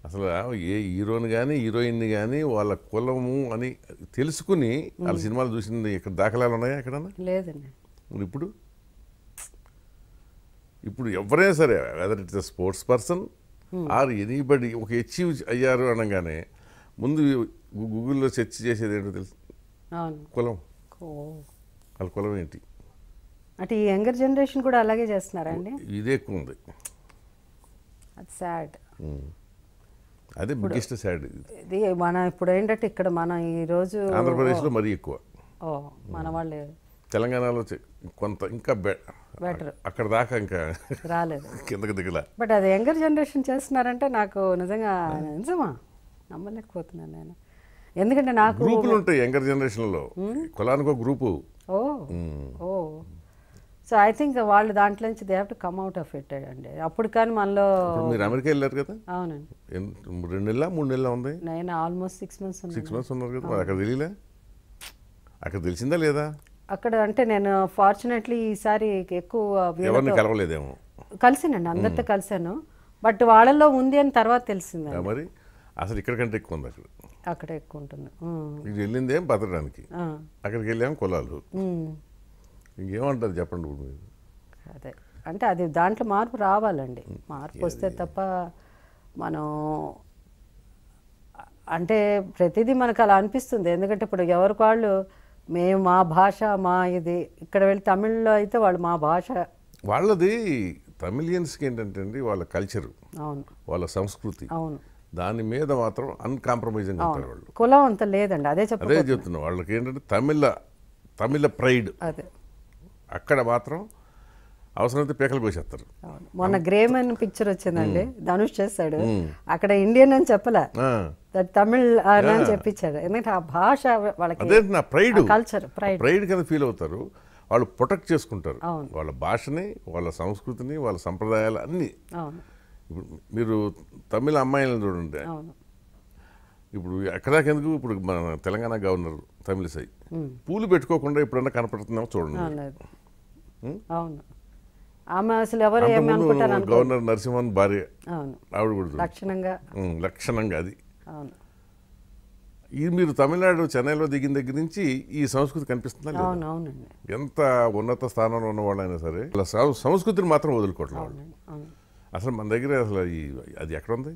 అసలు ఏ హీరోని కానీ హీరోయిన్ని కానీ వాళ్ళ కులము అని తెలుసుకుని వాళ్ళ సినిమాలు చూసింది ఇక్కడ దాఖలాలు ఉన్నాయా ఎక్కడన్నా లేదండి మరి ఇప్పుడు ఇప్పుడు ఎవరైనా సరే whether it's sports person or anybody ఒక అచీవ్ అయ్యారు అనగానే ముందు గు- గూగుల్లో సెర్చ్ చేసేది ఏంటో తెలుసు అవును కులం ఓ వాళ్ళ కులం ఏంటి అంటే ఈ యంగర్ జనరేషన్ కూడా అలాగే చేస్తున్నారా అండి ఇదే ఎక్కువ ఉంది అది సాడ్ అదే బిగ్గెస్ట్ సైడ్ ఇది మన ఇప్పుడు ఏంటంటే ఇక్కడ మన ఈరోజు ఆంధ్రప్రదేశ్లో మరీ ఎక్కువ ఓ మన వాళ్ళు తెలంగాణలో చె- కొంత ఇంకా బె బెటర్ అక్కడ దాకా ఇంకా రాలేదు కిందకి దిగల బట్ అది యంగర్ జనరేషన్ చేస్తున్నారంటే నాకు నిజంగా నిజమా నమ్మలేకపోతున్నాను నేను ఎందుకంటే నాకు గ్రూపులు ఉంటాయి యంగర్ జనరేషన్లో కులానికి ఒక గ్రూపు ఓ ఓ సో ఐ థింక్ వాళ్ళు దాంట్లో నుంచి they have to come out of it అండి అప్పుడు కానీ మనలో ఇప్పుడు మీరు అమెరికా వెళ్ళారు కదా అవునండి ఎన్- రెండు నెలల మూడు నెలల ఉంది నేను ఆల్మోస్ట్ సిక్స్ మంత్స్ ఉన్నాను సిక్స్ మంత్స్ ఉన్నారు కదా మరి అక్కడ తెలియలే అక్కడ తెలిసిందా లేదా అక్కడ అంటే నేను ఫార్చునేట్లీ ఈసారి ఎక్కువ ఎవరిని వీళ్ళతో కలవలేదేమో కలిసానండి అందరితో కలిసాను బట్ వాళ్ళలో ఉంది అని తర్వాత తెలిసింది ఆ మరి అసలు ఇక్కడ కంటే ఎక్కువ ఉంది అక్కడ అక్కడ ఎక్కువ ఉంటుంది ఉమ్. ఇది వెళ్ళిందేం బతకడానికి ఆ. అక్కడికి వెళ్ళాము కులాలు ఉమ్. ఇంకేమంటారు చెప్పండి ఇప్పుడు మీరు అదే అంటే అది దాంట్లో మార్పు రావాలండి మార్పు వస్తే తప్ప మనం అంటే ప్రతిదీ మనకు అలా అనిపిస్తుంది ఎందుకంటే ఇప్పుడు ఎవరికి వాళ్ళు మేము మా భాష మా ఇది ఇక్కడ వెళ్ళి తమిళ్లో అయితే వాళ్ళు మా భాష వాళ్ళది తమిళియన్స్కి ఏంటంటే అండి వాళ్ళ కల్చరు అవును వాళ్ళ సంస్కృతి అవును దాని మీద మాత్రం అన్కాంప్రమైజింగ్ ఉంటారు వాళ్ళు కులం అంత లేదండి అదే చెప్ప అదే చెప్తున్నా వాళ్ళకి ఏంటంటే తమిళ తమిళ ప్రైడ్ అదే అక్కడ మాత్రం అవసరమైతే పీకలు కోసేస్తారు అవును మొన్న గ్రేమన్ పిక్చర్ వచ్చిందండి ధనుష్ చేశాడు అక్కడ ఇండియన్ అని చెప్పలే ఆ, దట్ తమిళ్ అని చెప్పించాడు ఎందుకంటే ఆ భాష వాళ్ళకి అదే నా ప్రైడ్ కల్చర్ ప్రైడ్ ప్రైడ్ కింద ఫీల్ అవుతారు వాళ్ళు ప్రొటెక్ట్ చేసుకుంటారు అవును. వాళ్ళ భాషని వాళ్ళ సంస్కృతిని వాళ్ళ సంప్రదాయాలు అన్నీ అవును ఇప్పుడు మీరు తమిళ అమ్మాయిలను చూడండి అవును ఇప్పుడు ఎక్కడాకెందుకు ఇప్పుడు మన తెలంగాణ గవర్నర్ తమిళిసై పూలు పెట్టుకోకుండా ఎప్పుడన్నా కనపడుతుందేమో చూడండి అవును అవును ఆమె అసలు ఎవరు ఏమి అంతకుముందు అనుకుంటారు అనుకో గవర్నర్ నరసింహన్ భార్య అవును ఆవిడ కూడా చూడండి. లక్షణంగా ఉమ్, లక్షణంగా అది అవును ఇది మీరు తమిళనాడు చెన్నైలో దిగిన దగ్గర నుంచి ఈ సంస్కృతి కనిపిస్తుందా లేదా? అవును అవునండి ఎంత ఉన్నత స్థానంలో ఉన్న వాళ్ళైనా సరే వాళ్ళ సం- సంస్కృతిని మాత్రం వదులుకోవట్లేదు వాళ్ళు. అవునండి అవును అసలు మన దగ్గర అసలు ఈ అది ఎక్కడ ఉంది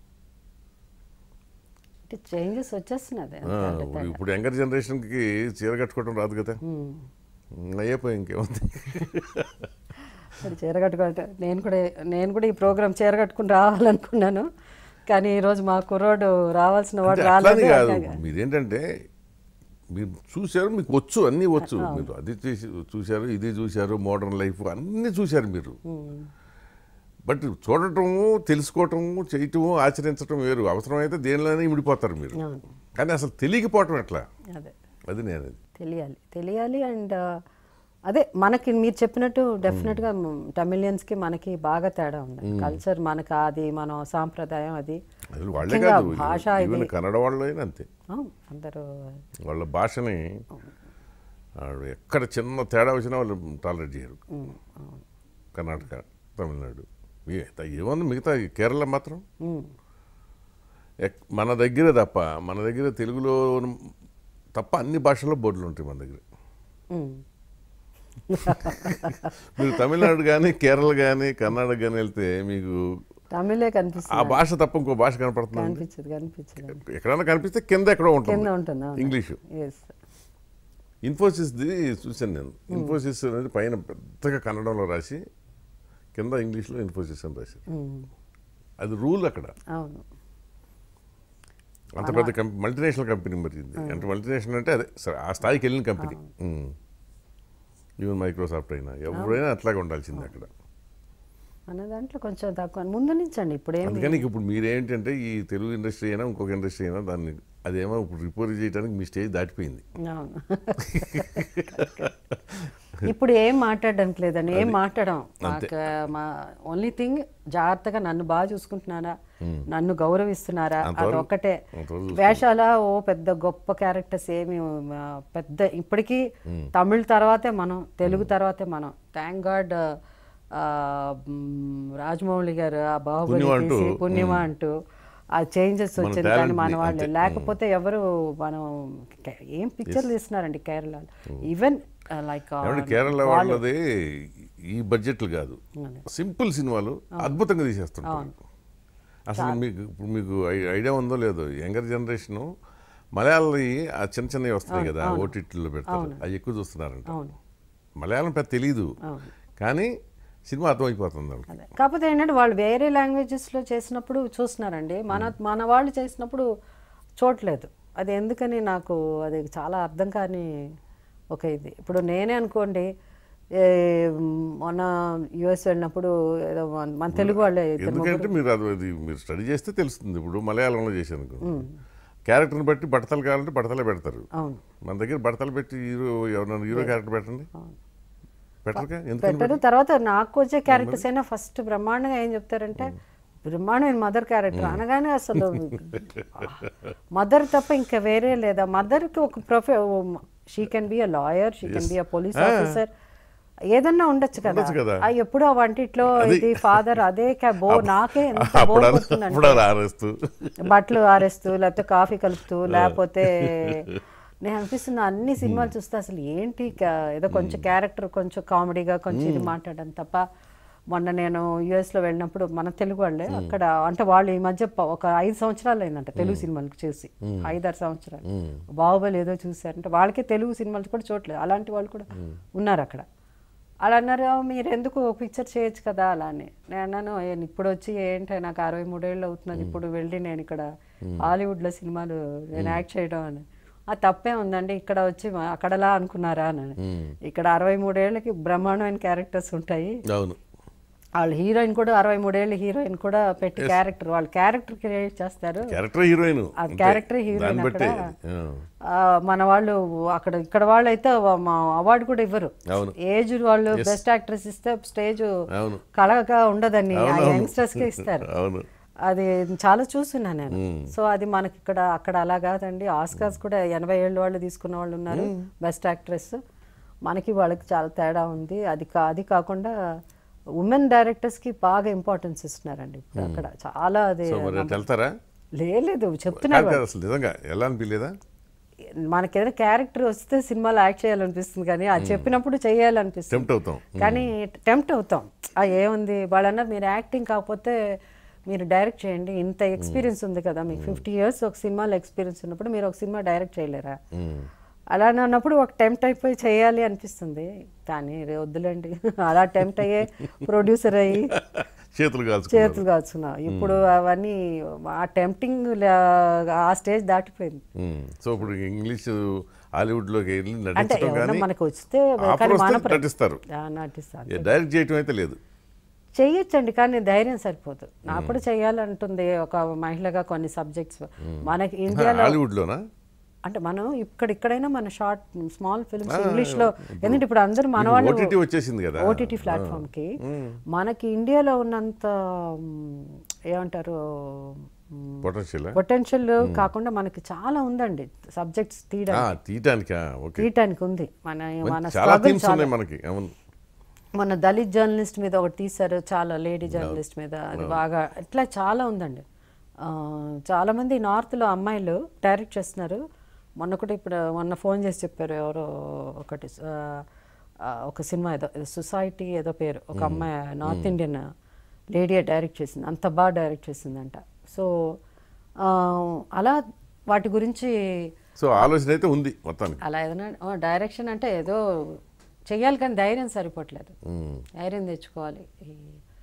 అంటే చేంజెస్ వచ్చేస్తున్నది ఆ, ఇప్పుడు- ఇప్పుడు యంగర్ జనరేషన్కి చీర కట్టుకోవడం రాదు కదా ఉమ్, అయ్యిపోయి ఇంకేముంది ఇప్పుడు చీర కట్టుకుంటే నేను కూడా నేను కూడా ఈ ప్రోగ్రామ్ చీర కట్టుకుని రావాలనుకున్నాను కానీ ఈరోజు మా కుర్రోడు రావాల్సిన వాడు అంటే అట్లాని రాలేదు కాదు మీరేంటంటే మీరు చూశారు మీకు వచ్చు అన్నీ వచ్చు మీరు అది చూసి చూశారు ఇది చూశారు మోడర్న్ లైఫ్ అన్నీ చూశారు మీరు బట్ చూడటము తెలుసుకోవటము చేయటము ఆచరించటం వేరు అవసరమైతే దేనిలోనే ఇమిడిపోతారు మీరు అవును. కానీ అసలు తెలియకపోవటం ఎట్లా అదే అది నేను అది తెలియాలి తెలియాలి అండ్ అదే మనకి మీరు చెప్పినట్టు డెఫినెట్గా తమిళియన్స్కి మనకి బాగా తేడా ఉంది కల్చర్ మనకి అది మన సాంప్రదాయం అది అసలు వాళ్ళే ముఖ్యంగా కాదు భాష ఈవెన్ ఇది కన్నడ వాళ్ళు అయినా అంతే అవును, అందరూ వాళ్ళ భాషని వాళ్ళు ఎక్కడ చిన్న తేడా వచ్చినా వాళ్ళు టాలరేట్ చేయరు ఉమ్, అవును. కర్ణాటక తమిళనాడు ఏ- ఏముంది మిగతా ఈ కేరళ మాత్రం ఉమ్, ఎక్- మన దగ్గర తప్ప మన దగ్గర తెలుగులో తప్ప అన్ని భాషల్లో బోర్డులు ఉంటాయి మన దగ్గర ఉమ్. మీరు తమిళనాడు కానీ కేరళ కానీ కర్ణాటక కానీ వెళ్తే మీకు తమిళే ఆ కనిపిస్తుంది భాష తప్ప ఇంకో భాష కనపడుతుంది కనిపించదు కనిపించదు ఎక్కడైనా కనిపిస్తే కింద ఎక్కడో కింద ఉంటుంది ఉంటుంది అవును. ఇంగ్లీషు ఎస్ ఇన్ఫోసిస్ది చూశాను నేను ఇన్ఫోసిస్ అనేది పైన పెద్దగా కన్నడంలో రాసి కింద ఇంగ్లీష్లో ఇన్ఫోసిస్ అని రాసి ఉమ్, అది రూల్ అక్కడ అవును అంత పెద్ద కంపెనీ మల్టీనేషనల్ కంపెనీ మరి ఇది అంటే మల్టీనేషనల్ అంటే అదే సరే ఆ స్థాయికి వెళ్ళిన కంపెనీ ఈవెన్ మైక్రోసాఫ్ట్ అయినా ఎవరైనా అట్లాగే ఉండాల్సిందే అక్కడ మన దాంట్లో కొంచెం తక్కువ ముందు నుంచి అండి ఇప్పుడు ఏమి అందుకని ఇప్పుడు మీరేంటంటే ఈ తెలుగు ఇండస్ట్రీ అయినా ఇంకొక ఇండస్ట్రీ అయినా దాన్ని అదేమో ఇప్పుడు రిపోర్ట్ చేయడానికి మీ స్టేజ్ దాటిపోయింది అవును ఇప్పుడు ఏం మాట్లాడడానికి లేదండి ఏం మాట్లాడడం మాకు మా ఓన్లీ థింగ్ జాగ్రత్తగా నన్ను బాగా చూసుకుంటున్నారా నన్ను గౌరవిస్తున్నారా అంతవరకు- అదొక్కటే అంతవరకు వేషాల ఓ పెద్ద గొప్ప క్యారెక్టర్స్ ఏమి ఆ, పెద్ద ఇప్పటికీ తమిళ్ తర్వాతే మనం తెలుగు తర్వాతే మనం థ్యాంక్ గాడ్ రాజమౌళి గారు ఆ బాహుబలి పుణ్యమా అంటూ, తీసి పుణ్యమా అంటూ ఆ చేంజెస్ మన వచ్చింది కానీ talent మన ని వాళ్ళు అంతే. లేకపోతే ఎవరు మనం కే- ఏం పిక్చర్లు తీస్తున్నారండి కేరళలో ఈవెన్ లైక్ ఏమంటే కేరళ వాళ్ళది ఈ బడ్జెట్లు కాదు సింపుల్ సినిమాలు అద్భుతంగా తీసేస్తుంటారు అసలు మీకు ఇప్పుడు మీకు ఐ- ఐడియా ఉందో లేదో యంగర్ జనరేషన్ మలయాళీ ఆ చిన్న చిన్నవి వస్తున్నాయి కదా ఓటీటీలో పెడతారు అవి ఎక్కువ చూస్తున్నారంట అవును మలయాళం పెద్ద తెలియదు కానీ సినిమా అర్థమైపోతుంది వాళ్ళకి అదే కాకపోతే ఏంటంటే వాళ్ళు వేరే లాంగ్వేజెస్లో చేసినప్పుడు చూస్తున్నారండి మన మన వాళ్ళు చేసినప్పుడు చూడలేదు అది ఎందుకని నాకు అది చాలా అర్థం కాని ఒక ఇది ఇప్పుడు నేనే అనుకోండి ఏ, మొన్న యుఎస్ వెళ్ళినప్పుడు ఏదో మన- మన తెలుగు వాళ్ళే ఇద్దరు ఎందుకంటే మీరు అది అది మీరు స్టడీ చేస్తే తెలుస్తుంది ఇప్పుడు మలయాళంలో చేశాను క్యారెక్టర్ని బట్టి బట్టతలు కావాలంటే బట్టతలే పెడతారు అవును మన దగ్గర బట్టతలు పెట్టి హీరో ఎవరన్నా హీరో క్యారెక్టర్ పెట్టండి పెట్టరుగా ఎందుకని పెట్టరు తర్వాత నాకు వచ్చే క్యారెక్టర్స్ అయినా ఫస్ట్ బ్రహ్మాండంగా ఏం చెప్తారంటే బ్రహ్మాండమైన మదర్ క్యారెక్టర్ అనగానే అసలు మదర్ తప్ప ఇంకా వేరే లేదా మదర్కి ఒక ప్రొఫె she can be a lawyer she can be a police officer ఏదన్నా ఉండొచ్చు కదా ఉండొచ్చు కదా. ఆ ఎప్పుడో వంటిట్లో ఇది ఫాదర్ అదే కా- బో నాకే ఎంత బోర్ అప్పుడు కొడుతుందంటే అప్పుడు అలా ఆరేస్తూ బట్టలు ఆరేస్తూ లేకపోతే కాఫీ కలుపుతూ లేకపోతే నేను అనిపిస్తుంది అన్ని సినిమాలు చూస్తే అసలు ఏంటి క- ఏదో కొంచెం క్యారెక్టర్ కొంచెం కామెడీగా కొంచెం ఇది మాట్లాడడం తప్ప మొన్న నేను US లో వెళ్ళినప్పుడు మన తెలుగు వాళ్ళే అక్కడ అంటే వాళ్ళు ఈ మధ్య ప- ఒక ఐదు సంవత్సరాలు అయిందంట తెలుగు సినిమాలు చూసి ఐదారు సంవత్సరాలు బాహుబలి ఏదో చూసారంటే వాళ్ళకే తెలుగు సినిమాలు కూడా చూడలేదు అలాంటి వాళ్ళు కూడా ఉన్నారు అక్కడ అలా అన్నారు "ఆ, మీరు ఎందుకు పిక్చర్ చేయొచ్చు కదా అలా అని నేను అన్నాను "ఏ, ఇప్పుడు వచ్చి ఏంటి నాకు అరవై మూడేళ్ళు అవుతున్నది ఇప్పుడు వెళ్ళి నేను ఇక్కడ హాలీవుడ్లో సినిమాలు నేను యాక్ట్ చేయడం అని ఆ తప్పే ఉందండి ఇక్కడ వచ్చి మా- అక్కడలా అనుకున్నారా అని ఇక్కడ అరవై మూడేళ్ళకి బ్రహ్మాండమైన క్యారెక్టర్స్ ఉంటాయి అవును వాళ్ళు హీరోయిన్ కూడా అరవై మూడేళ్ళు హీరోయిన్ కూడా పెట్టి క్యారెక్టర్ వాళ్ళు క్యారెక్టర్ క్రియేట్ చేస్తారు క్యారెక్టర్ హీరోయిన్ ఆ క్యారెక్టర్ హీరోయిన్ దాన్ని బట్టే అక్కడ ఆ. ఆ, మన వాళ్ళు అక్కడ ఇక్కడ వాళ్ళు అయితే మా అవార్డు కూడా ఇవ్వరు అవును. ఏజ్ వాళ్ళు బెస్ట్ యాక్ట్రెస్ ఇస్తే స్టేజ్ అవును కళగా ఉండదని ఆ అవునవును. యంగ్స్టర్స్ కి ఇస్తారు అవును అది చాలా చూస్తున్నాను నేను సో అది మనకి ఇక్కడ అక్కడ అలా కాదండి ఆస్కార్స్ కూడా ఎనభై ఏళ్ళ వాళ్ళు తీసుకున్న వాళ్ళు ఉన్నారు బెస్ట్ యాక్ట్రెస్ మనకి వాళ్ళకి చాలా తేడా ఉంది అది కా అది కాకుండా ఉమెన్ డైరెక్టర్స్ కి బాగా ఇంపార్టెన్స్ ఇస్తున్నారండి ఇప్పుడు అక్కడ చాలా అది సో మరి అట్లా వెళ్తారా లేదు చెప్తున్నారు కాదు కాదు అసలు నిజంగా ఎలా అనిపించలేదా మనకి ఏదైనా క్యారెక్టర్ వస్తే సినిమాలో యాక్ట్ చేయాలనిపిస్తుంది కానీ అది చెప్పినప్పుడు చేయాలనిపిస్తుంది టెంప్ట్ అవుతాం కానీ టెంప్ట్ అవుతాం ఆ ఏముంది వాళ్ళన్నా మీరు యాక్టింగ్ కాకపోతే మీరు డైరెక్ట్ చేయండి ఇంత ఎక్స్పీరియన్స్ ఉంది కదా మీకు ఫిఫ్టీ ఇయర్స్ ఒక సినిమాలో ఎక్స్పీరియన్స్ ఉన్నప్పుడు మీరు ఒక సినిమా డైరెక్ట్ చేయలేరా అలా అన్నప్పుడు ఒక టెంప్ట్ అయిపోయి చేయాలి అనిపిస్తుంది కానీ రే వద్దులేండి అలా టెంప్ట్ అయ్యే ప్రొడ్యూసర్ అయ్యి చేతులు కాల్చుకున్నారు చేతులు కాల్చున్నా ఇప్పుడు అవన్నీ ఆ టెంప్టింగ్ ఆ స్టేజ్ దాటిపోయింది ఉమ్. సో ఇప్పుడు ఇంగ్లీష్ హాలీవుడ్లోకి వెళ్ళి అంటే నటించడం ఎవరన్నా కానీ మనకు వస్తే ఆఫర్ కానీ వస్తే మన ప్ర- నటిస్తారు ఆ, నటిస్తాను ఏ, డైరెక్ట్ చేయటం అయితే లేదు చెయ్యొచ్చండి కానీ ధైర్యం సరిపోదు నాకు కూడా చెయ్యాలంటుంది ఒక మహిళగా కొన్ని సబ్జెక్ట్స్ మనకి ఇండియాలో హాలీవుడ్లోనా అంటే మనం ఇక్కడ ఇక్కడైనా మన షార్ట్ స్మాల్ ఫిల్మ్స్ ఇంగ్లీష్ లో ఎందుకంటే ఇప్పుడు అందరూ మన వాళ్ళు ఓటీటీ వచ్చేసింది కదా ఓటీటీ ప్లాట్ఫామ్ కి మనకి ఇండియాలో ఉన్నంత మ్, ఏమంటారు పొటెన్షియల్ పొటెన్షియల్ కాకుండా మనకి చాలా ఉందండి సబ్జెక్ట్స్ తీయడానికి తీయటానికా ఓకే తీయటానికి ఉంది మన మన చాలా struggle థీమ్స్ చాలా ఉన్నాయి మనకి అవును మన దళిత్ జర్నలిస్ట్ మీద ఒకటి తీశారు చాలా లేడీ జర్నలిస్ట్ మీద అది బాగా ఇట్లా చాలా ఉందండి ఆ, చాలా మంది నార్త్లో అమ్మాయిలు డైరెక్ట్ చేస్తున్నారు మొన్న కూడా ఇప్పుడు మొన్న ఫోన్ చేసి చెప్పారు ఎవరో ఒకటి ఆ, ఆ, ఒక సినిమా ఏదో సొసైటీ ఏదో పేరు ఒక అమ్మాయి నార్త్ ఇండియన్ లేడీ డైరెక్ట్ చేసింది అంత బాగా డైరెక్ట్ చేసిందంట సో ఆ, అలా వాటి గురించి సో ఆలోచన అయితే ఉంది మొత్తానికి అలా ఏదైనా డైరెక్షన్ అంటే ఏదో చెయ్యాలి కానీ ధైర్యం సరిపోవట్లేదు ఉమ్. ధైర్యం తెచ్చుకోవాలి ఈ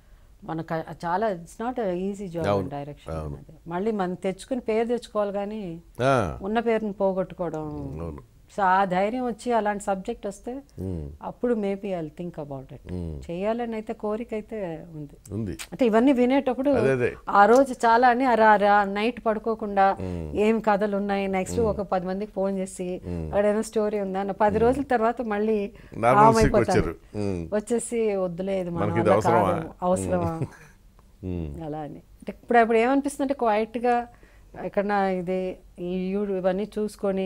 మనకు ఆ- చాలా it's not easy job direction అనేది మళ్ళీ మనం తెచ్చుకుని పేరు తెచ్చుకోవాలి కానీ ఆ, ఉన్న పేరుని పోగొట్టుకోవడం సో ఆ ధైర్యం వచ్చి అలాంటి సబ్జెక్ట్ వస్తే అప్పుడు maybe I think about it చేయాలని అయితే కోరిక అయితే ఉంది ఉంది అంటే ఇవన్నీ వినేటప్పుడు అదే అదే ఆ రోజు చాలా అని నైట్ పడుకోకుండా ఏం కథలు ఉన్నాయి నెక్స్ట్ ఒక పది మందికి ఫోన్ చేసి అక్కడ ఏమైనా స్టోరీ ఉందా అన్న పది రోజుల తర్వాత మళ్ళీ Normalcy calm కి అయిపోతాను. వచ్చారు. ఉమ్. వచ్చేసి వద్దులే ఇది మన మనకి ఇది వల్ల అవసరమా? కాదు, అవసరమా ఉమ్. అలా అని అంటే ఇప్పుడు ఇప్పుడు ఏమనిపిస్తుంది అంటే క్వైట్గా ఎక్కడన్నా ఇది ఈ యూ- ఇవన్నీ చూసుకొని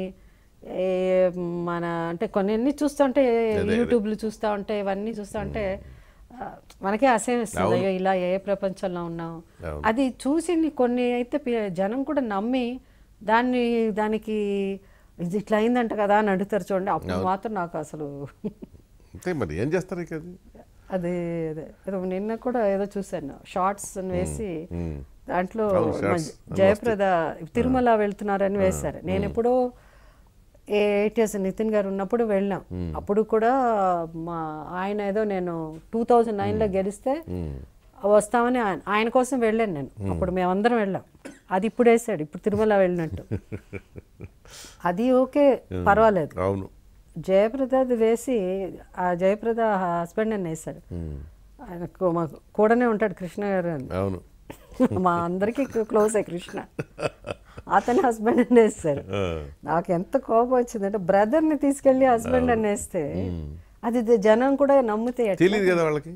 ఏ మన అంటే కొన్ని అన్ని చూస్తుంటే యూట్యూబ్లు చూస్తూ ఉంటే ఇవన్నీ చూస్తూ ఉంటే ఆ, మనకే అసహ్యం ఇస్తుంది అయ్యో ఇలా ఏ ప్రపంచంలో ఉన్నాం అవును. అది చూసి ని- కొన్ని అయితే పి- జనం కూడా నమ్మి దాన్ని దానికి ఇది ఇట్లా అయిందంట కదా అని అడుగుతారు చూడండి అప్పుడు మాత్రం నాకు అసలు అంతే మరి ఏం చేస్తారు ఇక అది అది అదే ఏదో నిన్న కూడా ఏదో చూశాను షార్ట్స్ వేసి మ్మ్. దాంట్లో అవును, మన shots జయప్రద తిరుమల వెళ్తున్నారని వేశారు నేను ఎప్పుడో ఎయిట్ ఇయర్స్ నితిన్ గారు ఉన్నప్పుడు వెళ్ళాం అప్పుడు కూడా మా ఆయన ఏదో నేను టూ థౌజండ్ నైన్లో గెలిస్తే వస్తామని ఆయన ఆయన కోసం వెళ్ళాను నేను అప్పుడు మేమందరం వెళ్ళాం అది ఇప్పుడు వేసాడు ఇప్పుడు తిరుమల వెళ్ళినట్టు అది ఓకే పర్వాలేదు అవును జయప్రదది వేసి ఆ జయప్రద హస్బెండ్ అని వేశాడు ఆయన కూ- మా కూడానే ఉంటాడు కృష్ణ గారు అని అవును మా అందరికీ క్లోజ్ కృష్ణ అతని హస్బెండ్ అని వేస్తారు ఆ. నాకు ఎంత కోపం వచ్చిందంటే బ్రదర్ని తీసుకెళ్ళి హస్బెండ్ అని వేస్తే అది ద- జనం కూడా నమ్మితే ఎట్లా? తెలియదు కదా వాళ్ళకి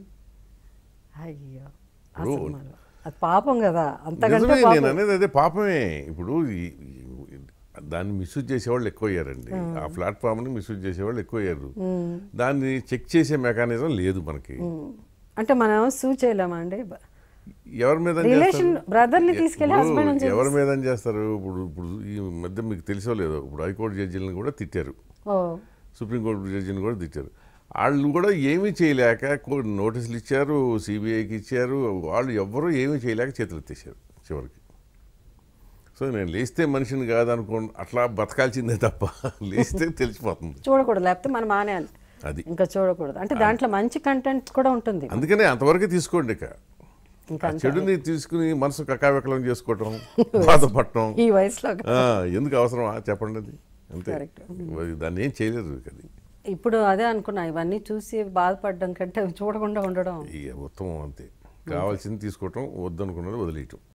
అయ్యో అసలు మరి అది పాపం కదా అంతకంటే నిజమే పాపం నేను అనేది అదే పాపమే ఇప్పుడు ఈ- ఈ- దాన్ని మిస్యూజ్ చేసేవాళ్ళు ఎక్కువ అయ్యారండి ఆ ప్లాట్ఫామ్ని మిస్యూజ్ చేసేవాళ్ళు ఎక్కువ అయ్యారు దాన్ని చెక్ చేసే మెకానిజం లేదు మనకి ఉమ్. అంటే మనం సూ చేయలేమా అండి ఎవరి మీద రిలేషన్ బ్రదర్ని తీసుకెళ్ళి హస్బెండ్ అని ఎవరి మీద చేస్తారు ఇప్పుడు ఇప్పుడు ఈ మధ్య మీకు తెలిసో లేదో ఇప్పుడు హైకోర్టు జడ్జిలను కూడా తిట్టారు ఓ సుప్రీంకోర్టు జడ్జిని కూడా తిట్టారు వాళ్ళు కూడా ఏమీ చేయలేక కో- నోటీసులు ఇచ్చారు సిబిఐకి ఇచ్చారు వాళ్ళు ఎవ్వరూ ఏమీ చేయలేక చేతులు ఎత్తేసారు చివరికి సో నేను లేస్తే మనిషిని కాదనుకో అట్లా బతకాల్సిందే తప్ప లేస్తే తెలిసిపోతుంది చూడకూడదు లేకపోతే మనం మానేయాలి అది ఇంకా చూడకూడదు అంటే దాంట్లో మంచి కంటెంట్ కూడా ఉంటుంది అందుకనే అంతవరకే తీసుకోండి ఇక ఇంకా ఆ చెడుని తీసుకుని మనసు కకావికలం చేసుకోవటం బాధపడటం ఈ వయసులో ఆ, ఎందుకు అవసరమా చెప్పండి అది అంతే Correct. దాన్ని ఏం చేయలేరు ఇక అది ఇప్పుడు అదే అనుకున్నా ఇవన్నీ చూసి బాధపడడం కంటే అవి చూడకుండా ఉండడం ఇక ఉత్తమం అంతే కావాల్సింది తీసుకోవటం వద్దనుకున్నది వదిలేయటం